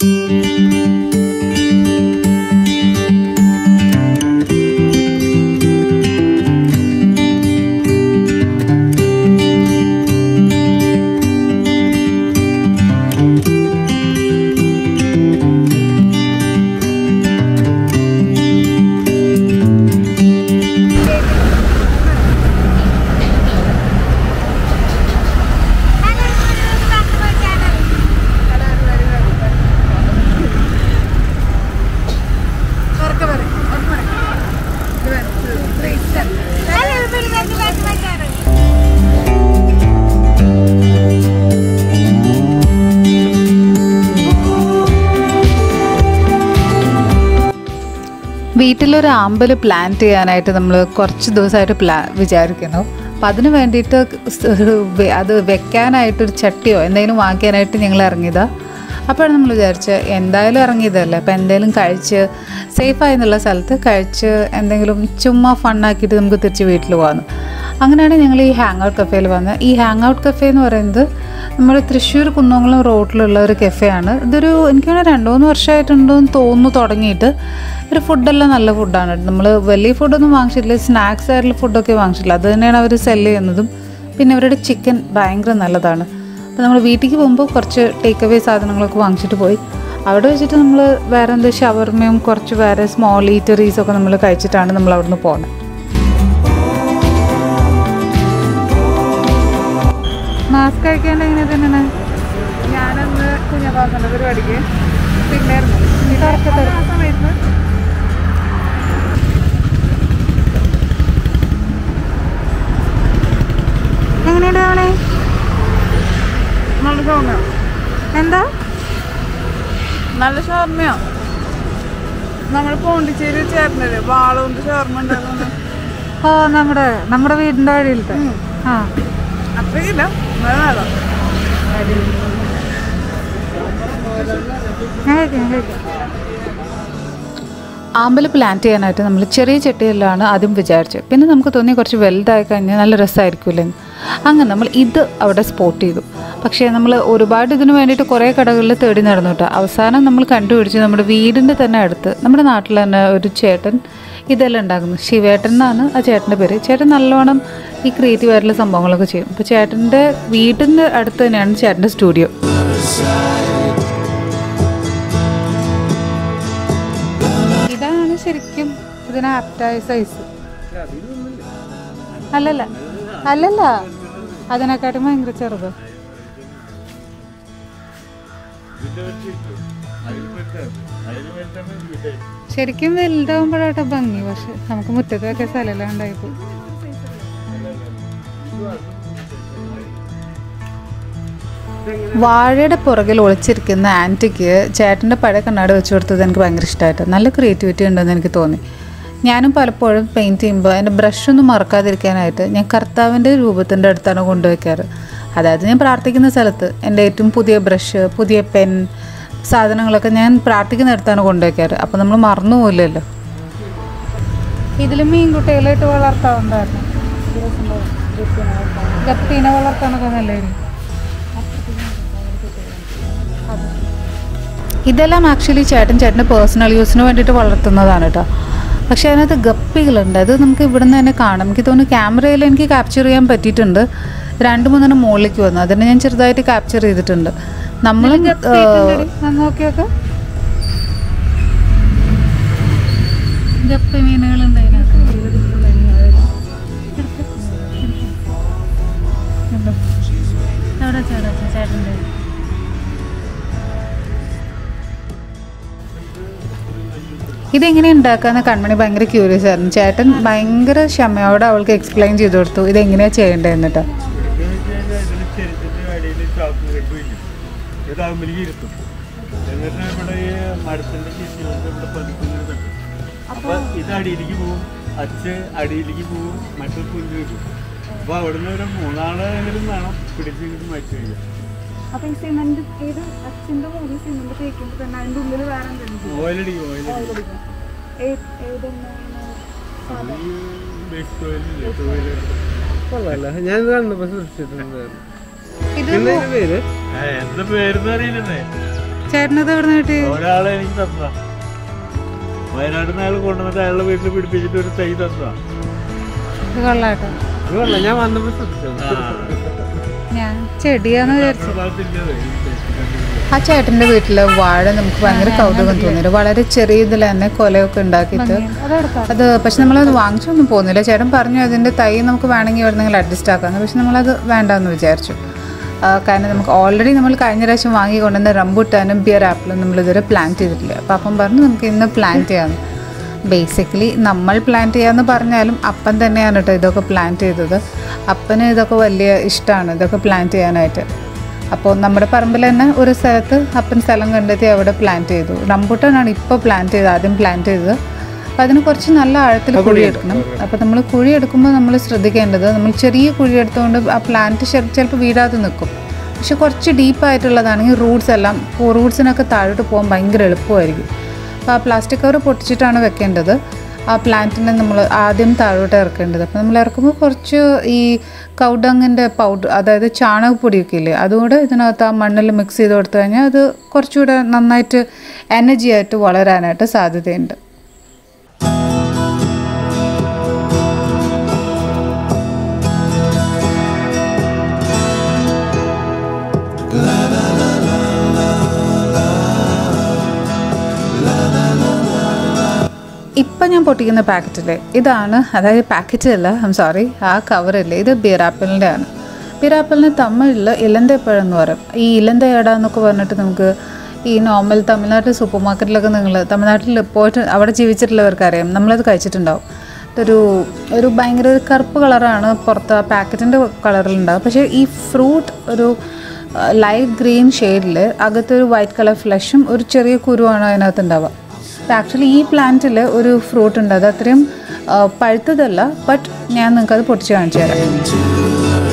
വീട്ടിലൊരു ആമ്പൽ പ്ലാന്റ് ചെയ്യാനായിട്ട് നമ്മൾ കുറച്ച് ദിവസമായിട്ട് പ്ലാ വിചാരിക്കുന്നു അപ്പം അതിന് വേണ്ടിയിട്ട് സ് ഒരു വെ- അത് വെക്കാനായിട്ടൊരു ചട്ടിയോ എന്തെങ്കിലും വാങ്ങിക്കാനായിട്ട് ഞങ്ങൾ ഇറങ്ങിയതാണ് അപ്പോഴാണ് നമ്മൾ വിചാരിച്ച് എന്തായാലും ഇറങ്ങിയതല്ലേ അപ്പം എന്തെങ്കിലും കഴിച്ച് സേഫായി എന്നുള്ള സ്ഥലത്ത് കഴിച്ച് എന്തെങ്കിലും ചുമ്മാ ഫണ്ണാക്കിയിട്ട് നമുക്ക് തിരിച്ച് വീട്ടിൽ പോകാമെന്ന് അങ്ങനെയാണ് ഞങ്ങൾ ഈ ഹാങ് ഔട്ട് കഫേയിൽ വന്നത് ഈ ഹാങ് ഔട്ട് കഫേ എന്ന് പറയുന്നത് നമ്മുടെ തൃശ്ശൂർ കുന്നംകുളം റോഡിലുള്ള ഒരു കഫേയാണ് ഇതൊരു എനിക്ക് തോന്നുന്നു രണ്ട് മൂന്ന് വർഷമായിട്ടുണ്ടെന്ന് തോന്നുന്നു തുടങ്ങിയിട്ട് ഒരു ഫുഡെല്ലാം നല്ല ഫുഡാണ് നമ്മൾ വലിയ ഫുഡൊന്നും വാങ്ങിച്ചിട്ടില്ല സ്നാക്സ് ആയിട്ടുള്ള ഫുഡൊക്കെ വാങ്ങിച്ചിട്ടില്ല അത് തന്നെയാണ് അവർ സെല് ചെയ്യുന്നതും പിന്നെ അവരുടെ ചിക്കൻ ഭയങ്കര നല്ലതാണ് അപ്പോൾ നമ്മൾ വീട്ടിലേക്ക് പോകുമ്പോൾ കുറച്ച് ടേക്ക് അവേ സാധനങ്ങളൊക്കെ വാങ്ങിച്ചിട്ട് പോയി അവിടെ വെച്ചിട്ട് നമ്മൾ വേറെ എന്ത് ഷവർമയും കുറച്ച് വേറെ സ്മോൾ ഈറ്ററീസൊക്കെ നമ്മൾ കഴിച്ചിട്ടാണ് നമ്മൾ അവിടുന്ന് പോകുന്നത് മാസ്ക് കഴിക്കാണ്ട് എങ്ങനെ തന്നെയാണ് ഞാനന്ന് കുഞ്ഞപ്പാപ്പൻ്റെ പരിപാടിക്ക് പിന്നായിരുന്നു ആ സമയത്ത് എങ്ങനെയുണ്ട് അവളെ നല്ല ഷോർമയോ എന്താ നല്ല ഷോർമയോ നമ്മൾ പോണ്ടിച്ചേരി ചേർന്നില്ലേ വാളുകൊണ്ട് ഷോർമ ഉണ്ടാകുന്നു ഓ നമ്മുടെ നമ്മുടെ വീടിൻ്റെ വഴിയിലത്തെ ആ അത്രയില്ല നല്ല ഞാൻ കഴിക്കാം ഞാൻ കഴിക്കാം ആമ്പൽ പ്ലാന്റ് ചെയ്യാനായിട്ട് നമ്മൾ ചെറിയ ചട്ടിയിലാണ് ആദ്യം വിചാരിച്ചത് പിന്നെ നമുക്ക് തോന്നി കുറച്ച് വലുതായി കഴിഞ്ഞാൽ നല്ല രസമായിരിക്കുമല്ലേ എന്ന്. അങ്ങനെ നമ്മൾ ഇത് അവിടെ സ്പോട്ട് ചെയ്തു പക്ഷേ നമ്മൾ ഒരുപാട് ഇതിന് വേണ്ടിയിട്ട് കുറേ കടകളിൽ തേടി നടന്നു കേട്ടോ അവസാനം നമ്മൾ കണ്ടുപിടിച്ച് നമ്മുടെ വീടിൻ്റെ തന്നെ അടുത്ത് നമ്മുടെ നാട്ടിൽ തന്നെ ഒരു ചേട്ടൻ ഇതെല്ലാം ഉണ്ടാക്കുന്നു ശിവേട്ടൻ എന്നാണ് ആ ചേട്ടൻ്റെ പേര് ചേട്ടൻ നല്ലോണം ഈ ക്രിയേറ്റീവ് ആയിട്ടുള്ള സംഭവങ്ങളൊക്കെ ചെയ്യും അപ്പോൾ ചേട്ടൻ്റെ വീടിൻ്റെ അടുത്ത് തന്നെയാണ് ചേട്ടൻ്റെ സ്റ്റുഡിയോ ഇതാണ് ശരിക്കും ഇതിന് ആപ്റ്റായ സൈസ് അല്ലല്ല അല്ലല്ല അതിനെക്കാട്ടും ഭയങ്കര ചെറുത് ശരിക്കും വലുതാവുമ്പോഴാട്ടോ ഭംഗി പക്ഷെ നമുക്ക് മുറ്റത്ത് വെക്കാൻ സ്ഥലമെല്ലാം ഉണ്ടായിപ്പോയി വാഴയുടെ പുറകിൽ ഒളിച്ചിരിക്കുന്ന ആൻറ്റിക്ക് ചേട്ടൻ്റെ പഴയ കണ്ണാടി വെച്ച് കൊടുത്തത് എനിക്ക് ഭയങ്കര ഇഷ്ടമായിട്ട് നല്ല ക്രിയേറ്റിവിറ്റി ഉണ്ടെന്ന് എനിക്ക് തോന്നി ഞാനും പലപ്പോഴും പെയിൻറ്റ് ചെയ്യുമ്പോൾ എൻ്റെ ബ്രഷ് ഒന്നും മറക്കാതിരിക്കാനായിട്ട് ഞാൻ കർത്താവിൻ്റെ രൂപത്തിൻ്റെ അടുത്താണ് കൊണ്ടുവയ്ക്കാറ് അതായത് ഞാൻ പ്രാർത്ഥിക്കുന്ന സ്ഥലത്ത് എൻ്റെ ഏറ്റവും പുതിയ ബ്രഷ് പുതിയ പെൻ സാധനങ്ങളൊക്കെ ഞാൻ പ്രാർത്ഥിക്കുന്ന അടുത്താണ് കൊണ്ടുവയ്ക്കാറ് അപ്പോൾ നമ്മൾ മറന്നു പോകില്ലല്ലോ ഇതിലും മീൻകുട്ടികളായിട്ട് വളർത്താറുണ്ടായിരുന്നു ഗപ്പീനെ വളർത്താനൊക്കെ നല്ലതായിരിക്കും ഇതെല്ലാം ആക്ച്വലി ചേട്ടൻ ചേട്ടൻ്റെ പേഴ്സണൽ യൂസിന് വേണ്ടിയിട്ട് വളർത്തുന്നതാണ് കേട്ടോ പക്ഷേ അതിനകത്ത് ഗപ്പികളുണ്ട് അത് നമുക്ക് ഇവിടെ നിന്ന് തന്നെ കാണാം എനിക്ക് തോന്നുന്നു ക്യാമറയിൽ എനിക്ക് ക്യാപ്ചർ ചെയ്യാൻ പറ്റിയിട്ടുണ്ട് രണ്ട് മൂന്നെണ്ണം മുകളിലേക്ക് വന്നു അതിനെ ഞാൻ ചെറുതായിട്ട് ക്യാപ്ചർ ചെയ്തിട്ടുണ്ട് നമ്മളും നോക്കിയൊക്കെ ഗപ്പി മീനുകളുണ്ട് അതിനകത്ത് ഉണ്ടോ? എവിടെ ചേട്ടാ ചേട്ടൻ്റെ ഇതെങ്ങനെ ഉണ്ടാക്കാന്ന് കൺമണി ഭയങ്കര ക്യൂരിയസ് ആയിരുന്നു ചേട്ടൻ ഭയങ്കര ക്ഷമയോടെ അവൾക്ക് എക്സ്പ്ലെയിൻ ചെയ്തു കൊടുത്തു ഇതെങ്ങനെയാണ് ചെയ്യേണ്ടതെന്ന് കേട്ടോ ഇതിന് ചെരുപ്പിന്റെ അടിയിൽ ചോക്ലേറ്റ് വയ്ക്കും ഇത് അകമ്പലിക്ക് ഇരുത്തും എന്നിട്ട് ഇവിടെ ഈ മരത്തിന്റെ ചീറ്റി കൊണ്ട് ഇവിടെ പതിക്കുന്നത് തട്ടും അപ്പൊ ഇത് അടിയിലേക്ക് പോവും അച്ച് അടിയിലേക്ക് പോവും മറ്റൊരു പുല്ല് വെക്കും അപ്പൊ അവിടുന്ന് ഒരു മൂന്നാളെങ്കിലും വേണം പിടിച്ച് ഇങ്ങോട്ട് മാറ്റി വയ്ക്കുക അപ്പൊ ഈ സിമന്റ് ഏത് അച്ഛന്റെ മുകളിൽ സിമന്റ് തേക്കുമ്പോ തന്നെ അതിന്റെ ഉള്ളിൽ വേറെ എന്തെങ്കിലും ഓയിലടിക്കും ഓയിലടിക്കും അത് ഈ വേസ്റ്റ് ഓയിലില്ലേ ഓയിൽ കൊള്ളാല്ല ഞാൻ കണ്ടപ്പോ സൃഷ്ടിച്ചിട്ടുണ്ടായിരുന്നു ഇത് എന്താ ഇതിന്റെ പേര് എന്താ പേരെന്ന് അറിയില്ലേ ചേട്ടനത് എവിടെ നിന്ന് കിട്ടി ഒരാളെ എനിക്ക് തന്നതാ വയനാട് നിന്ന് അയാൾ കൊണ്ടുവന്നിട്ട് അയാളുടെ വീട്ടിൽ പിടിപ്പിച്ചിട്ട് ഒരു തൈ തന്നതാ ഇത് കൊള്ളാട്ടോ ഇതല്ല ഞാൻ വന്നപ്പോ ശ്രദ്ധിച്ചു ഞാൻ ചെടിയാന്ന് വിചാരിച്ചു നമ്മുടെ ഭാഗത്തില്ലത് ഈ തെച്ചിക്കണ്ടി. ആ ചേട്ടൻ്റെ വീട്ടിൽ വാഴ നമുക്ക് ഭയങ്കര കൗതുകം തോന്നില്ല വളരെ ചെറിയ ഇതിൽ തന്നെ കൊലയൊക്കെ ഉണ്ടാക്കിയിട്ട് അത് പക്ഷെ നമ്മളത് വാങ്ങിച്ചൊന്നും പോകുന്നില്ല ചേട്ടൻ പറഞ്ഞു അതിൻ്റെ തൈ നമുക്ക് വേണമെങ്കിൽ ഇവിടെ നിങ്ങൾ അഡ്ജസ്റ്റ് ആക്കാമെന്ന് പക്ഷെ നമ്മളത് വേണ്ടാന്ന് വിചാരിച്ചു ആ, കാരണം നമുക്ക് ഓൾറെഡി നമ്മൾ കഴിഞ്ഞ പ്രാവശ്യം വാങ്ങി കൊണ്ടുവന്ന റംബുട്ടാനും ബിയർ ആപ്പിളും നമ്മൾ ഇതുവരെ പ്ലാൻ ചെയ്തിട്ടില്ല അപ്പോൾ അപ്പം പറഞ്ഞു നമുക്ക് ഇന്ന് പ്ലാൻ ചെയ്യാമെന്ന് ബേസിക്കലി നമ്മൾ പ്ലാൻ ചെയ്യാമെന്ന് പറഞ്ഞാലും അപ്പൻ തന്നെയാണ് കേട്ടോ ഇതൊക്കെ പ്ലാൻ ചെയ്തത് അപ്പന് ഇതൊക്കെ വലിയ ഇഷ്ടമാണ് ഇതൊക്കെ പ്ലാൻ ചെയ്യാനായിട്ട് അപ്പോൾ നമ്മുടെ പറമ്പിൽ തന്നെ ഒരു സ്ഥലത്ത് അപ്പൻ സ്ഥലം കണ്ടെത്തി അവിടെ പ്ലാന്റ് ചെയ്തു റംബൂട്ടാനാണ് ഇപ്പോൾ പ്ലാന്റ് ചെയ്തത് ആദ്യം പ്ലാന്റ് ചെയ്തത് അപ്പോൾ അതിന് കുറച്ച് നല്ല ആഴത്തിൽ കുഴി എടുക്കണം അപ്പോൾ നമ്മൾ കുഴി എടുക്കുമ്പോൾ നമ്മൾ ശ്രദ്ധിക്കേണ്ടത് നമ്മൾ ചെറിയ കുഴി എടുത്തുകൊണ്ട് ആ പ്ലാന്റ് ചിലപ്പോൾ വീഴാതെ നിൽക്കും പക്ഷെ കുറച്ച് ഡീപ്പായിട്ടുള്ളതാണെങ്കിൽ റൂട്ട്സ് എല്ലാം റൂട്ട്സിനൊക്കെ താഴോട്ട് പോകാൻ ഭയങ്കര എളുപ്പമായിരിക്കും അപ്പോൾ ആ പ്ലാസ്റ്റിക് കവർ പൊട്ടിച്ചിട്ടാണ് വെക്കേണ്ടത് ആ പ്ലാന്റിനെ നമ്മൾ ആദ്യം താഴോട്ട് ഇറക്കേണ്ടത് അപ്പോൾ നമ്മൾ ഇറക്കുമ്പോൾ കുറച്ച് ഈ കൗഡങ്ങിൻ്റെ പൗഡർ അതായത് ചാണകപ്പൊടിയൊക്കെ ഇല്ലേ അതുകൂടെ ഇതിനകത്ത് ആ മണ്ണിൽ മിക്സ് ചെയ്ത് കൊടുത്തു കഴിഞ്ഞാൽ അത് കുറച്ചുകൂടെ നന്നായിട്ട് എനർജി ആയിട്ട് വളരാനായിട്ട് സാധ്യതയുണ്ട് ഇപ്പം ഞാൻ പൊട്ടിക്കുന്ന പാക്കറ്റില്ലേ ഇതാണ് അതായത് പാക്കറ്റ് അല്ല ഐം സോറി ആ കവറില്ലേ ഇത് ബിയറാപ്പിളിൻ്റെ ആണ് ബിയറാപ്പിളിന് തമിഴിൽ ഇലന്തപ്പഴം എന്ന് പറയും ഈ ഇലന്തയട എന്നൊക്കെ പറഞ്ഞിട്ട് നമുക്ക് ഈ നോർമൽ തമിഴ്നാട്ടിൽ സൂപ്പർ മാർക്കറ്റിലൊക്കെ നിങ്ങൾ തമിഴ്നാട്ടിൽ പോയിട്ട് അവിടെ ജീവിച്ചിട്ടുള്ളവർക്ക് അറിയാം നമ്മളത് കഴിച്ചിട്ടുണ്ടാവും ഇതൊരു ഒരു ഭയങ്കര ഒരു കറുപ്പ് കളറാണ് പുറത്ത് ആ പാക്കറ്റിൻ്റെ കളറിലുണ്ടാവും പക്ഷേ ഈ ഫ്രൂട്ട് ഒരു ലൈറ്റ് ഗ്രീൻ ഷെയ്ഡിൽ അകത്തൊരു വൈറ്റ് കളർ ഫ്ലഷും ഒരു ചെറിയ കുരുവാണ് അതിനകത്ത് ഉണ്ടാവുക ആക്ച്വലി ഈ പ്ലാന്റിൽ ഒരു ഫ്രൂട്ട് ഉണ്ട് അത് അത്രയും ആ, പഴുത്തതല്ല ബട്ട് ഞാൻ നിങ്ങൾക്ക് അത് പൊട്ടിച്ച് കാണിച്ചു തരാം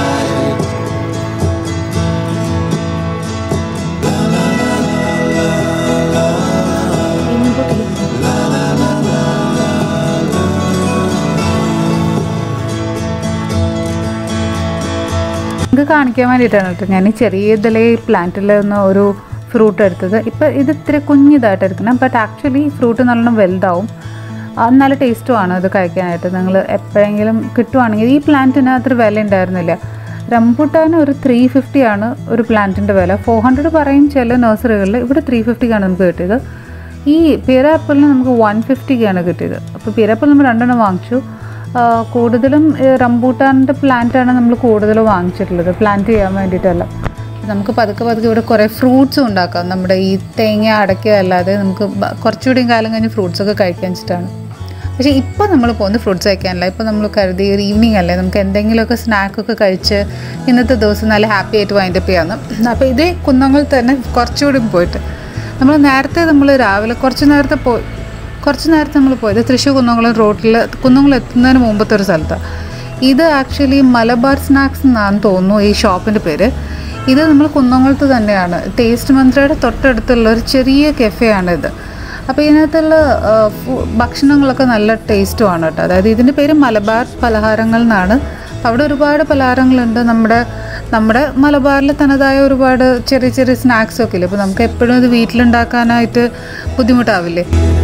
ഇത് കാണിക്കാൻ വേണ്ടിയിട്ടാണ് കേട്ടോ ഞാൻ ഈ ചെറിയ ഇതിലെ പ്ലാന്റിൽ നിന്ന് ഒരു ഫ്രൂട്ട് എടുത്തത് ഇപ്പം ഇത് ഇത്തിരി കുഞ്ഞിതായിട്ട് എടുക്കണം ബട്ട് ആക്ച്വലി ഫ്രൂട്ട് നല്ലോണം വലുതാവും ആ, നല്ല ടേസ്റ്റുമാണ് ഇത് കഴിക്കാനായിട്ട് നിങ്ങൾ എപ്പോഴെങ്കിലും കിട്ടുവാണെങ്കിൽ ഈ പ്ലാന്റിന് അത്ര വില ഉണ്ടായിരുന്നില്ല റംബുട്ടാന് ഒരു ത്രീ ഫിഫ്റ്റി ആണ് ഒരു പ്ലാന്റിൻ്റെ വില ഫോർ ഹൺഡ്രഡ് പറയും ചില നഴ്സറികളിൽ ഇവിടെ ത്രീ ഫിഫ്റ്റിക്കാണ് നമുക്ക് കിട്ടിയത് ഈ പിയറാപ്പിളിന് നമുക്ക് വൺ ഫിഫ്റ്റിക്കാണ് കിട്ടിയത് അപ്പോൾ പിയറാപ്പിൾ നമ്മൾ രണ്ടെണ്ണം വാങ്ങിച്ചു ആ, കൂടുതലും ഈ റംബൂട്ടാൻ്റെ പ്ലാന്റാണ് നമ്മൾ കൂടുതൽ വാങ്ങിച്ചിട്ടുള്ളത് പ്ലാന്റ് ചെയ്യാൻ വേണ്ടിയിട്ടല്ല നമുക്ക് പതുക്കെ പതുക്കെ ഇവിടെ കുറേ ഫ്രൂട്ട്സും ഉണ്ടാക്കാം നമ്മുടെ ഈ തേങ്ങ അടയ്ക്ക അല്ലാതെ നമുക്ക് ബ- കുറച്ചുകൂടിയും കാലം കഴിഞ്ഞ് ഫ്രൂട്ട്സ് ഒക്കെ കഴിക്കാൻ വെച്ചിട്ടാണ് പക്ഷേ ഇപ്പോൾ നമ്മൾ പോകുന്നത് ഫ്രൂട്ട്സ് കഴിക്കാനല്ല ഇപ്പോൾ നമ്മൾ കരുതി ഒരു ഈവനിങ് അല്ലേ നമുക്ക് എന്തെങ്കിലുമൊക്കെ സ്നാക്കൊക്കെ കഴിച്ച് ഇന്നത്തെ ദിവസം നല്ല ഹാപ്പി ആയിട്ട് വൈൻഡപ്പ് ചെയ്യാമെന്ന് അപ്പോൾ ഇതേ കുന്നങ്ങൾ തന്നെ കുറച്ചുകൂടി പോയിട്ട് നമ്മൾ നേരത്തെ നമ്മൾ രാവിലെ കുറച്ച് നേരത്തെ പോയി കുറച്ച് നേരത്തെ നമ്മൾ പോയത് തൃശ്ശൂർ കുന്നംകുളം റോഡിൽ കുന്നംകുളം എത്തുന്നതിന് മുമ്പത്തെ ഒരു സ്ഥലത്താണ് ഇത് ആക്ച്വലി മലബാർ സ്നാക്സ് എന്നാണ് തോന്നുന്നു ഈ ഷോപ്പിൻ്റെ പേര് ഇത് നമ്മൾ കുന്നംകുളത്ത് തന്നെയാണ് ടേസ്റ്റ് മന്ത്രയുടെ തൊട്ടടുത്തുള്ള ഒരു ചെറിയ കെഫെയാണ് ഇത് അപ്പോൾ ഇതിനകത്തുള്ള ആ, ഫു- ഭക്ഷണങ്ങളൊക്കെ നല്ല ടേസ്റ്റുമാണ് കേട്ടോ അതായത് ഇതിൻ്റെ പേര് മലബാർ പലഹാരങ്ങൾ എന്നാണ് അപ്പോൾ അവിടെ ഒരുപാട് പലഹാരങ്ങളുണ്ട് നമ്മുടെ നമ്മുടെ മലബാറിൽ തനതായ ഒരുപാട് ചെറിയ ചെറിയ സ്നാക്സ് ഒക്കെ ഇല്ലേ അപ്പോൾ നമുക്ക് എപ്പോഴും ഇത് വീട്ടിലുണ്ടാക്കാനായിട്ട് ബുദ്ധിമുട്ടാവില്ലേ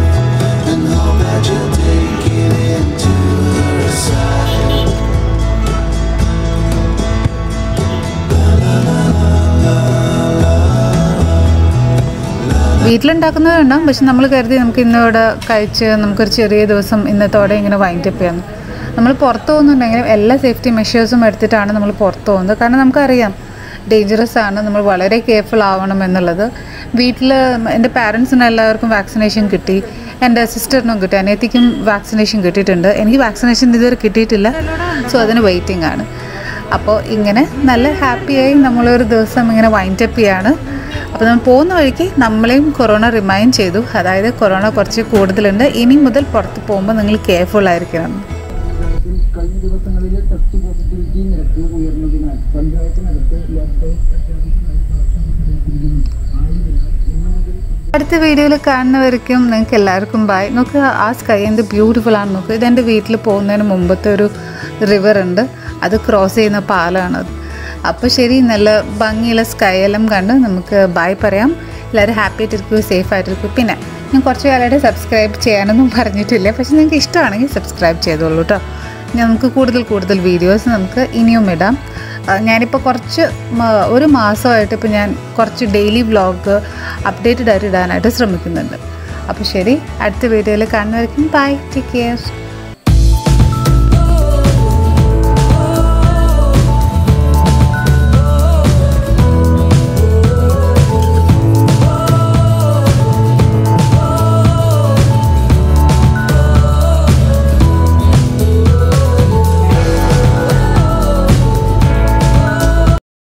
വീട്ടിലുണ്ടാക്കുന്നത് ഉണ്ടാവും പക്ഷെ നമ്മൾ കരുതി നമുക്ക് ഇന്നിവിടെ കഴിച്ച് നമുക്കൊരു ചെറിയ ദിവസം ഇന്നത്തോടെ ഇങ്ങനെ വൈൻഡപ്പ് ചെയ്യാം നമ്മൾ പുറത്ത് പോകുന്നുണ്ടെങ്കിൽ എല്ലാ സേഫ്റ്റി മെഷേഴ്സും എടുത്തിട്ടാണ് നമ്മൾ പുറത്ത് പോകുന്നത് കാരണം നമുക്കറിയാം ഡേഞ്ചറസ് ആണ് നമ്മൾ വളരെ കെയർഫുൾ ആവണം എന്നുള്ളത് വീട്ടിൽ എൻ്റെ പാരൻസിന് എല്ലാവർക്കും വാക്സിനേഷൻ കിട്ടി എൻ്റെ സിസ്റ്ററിനും കിട്ടി അനിയത്തിക്കും വാക്സിനേഷൻ കിട്ടിയിട്ടുണ്ട് എനിക്ക് വാക്സിനേഷൻ ഇതുവരെ കിട്ടിയിട്ടില്ല സോ അതിന് വെയിറ്റിംഗ് ആണ് അപ്പോൾ ഇങ്ങനെ നല്ല ഹാപ്പിയായി നമ്മളൊരു ദിവസം ഇങ്ങനെ വൈൻഡപ്പ് ചെയ്യാണ് അപ്പോൾ നമ്മൾ പോകുന്ന വഴിക്ക് നമ്മളെയും കൊറോണ റിമൈൻഡ് ചെയ്തു അതായത് കൊറോണ കുറച്ച് കൂടുതലുണ്ട് ഇനി മുതൽ പുറത്ത് പോകുമ്പോൾ നിങ്ങൾ കെയർഫുൾ ആയിരിക്കണം കഴിഞ്ഞ ദിവസങ്ങളിലെ ടെസ്റ്റ് പോസിറ്റിവിറ്റി നിരക്ക് ഉയർന്നതിനാൽ പഞ്ചായത്തിനകത്ത് ലോക്ക്ഡൌൺ അടുത്ത വീഡിയോയിൽ കാണുന്നവർക്കും നിങ്ങൾക്ക് എല്ലാവർക്കും ബായ് നോക്ക് ആ സ്കൈ എന്ത് ബ്യൂട്ടിഫുൾ ആണ് നോക്ക് ഇതെൻ്റെ വീട്ടിൽ പോകുന്നതിന് മുമ്പത്തെ ഒരു റിവർ ഉണ്ട് അത് ക്രോസ് ചെയ്യുന്ന പാലമാണത് അപ്പോൾ ശരി നല്ല ഭംഗിയുള്ള സ്കൈ എല്ലാം കണ്ട് നമുക്ക് ബായ് പറയാം എല്ലാവരും ഹാപ്പി ആയിട്ടിരിക്കും സേഫ് ആയിട്ടിരിക്കും പിന്നെ ഞാൻ കുറച്ച് കാലമായിട്ട് സബ്സ്ക്രൈബ് ചെയ്യാനൊന്നും പറഞ്ഞിട്ടില്ല പക്ഷെ നിങ്ങൾക്ക് ഇഷ്ടമാണെങ്കിൽ സബ്സ്ക്രൈബ് ചെയ്തോളൂ കേട്ടോ നമുക്ക് കൂടുതൽ കൂടുതൽ വീഡിയോസ് നമുക്ക് ഇനിയും ഇടാം ആ, ഞാനിപ്പോൾ കുറച്ച് മ- ഒരു മാസമായിട്ട് ഇപ്പോൾ ഞാൻ കുറച്ച് ഡെയിലി വ്ളോഗ് അപ്ഡേറ്റഡ് ആയിട്ട് ഇടാനായിട്ട് ശ്രമിക്കുന്നുണ്ട് അപ്പോൾ ശരി അടുത്ത വീഡിയോയിൽ കാണുന്നവരെയും ബൈ ടേക്ക് കെയർ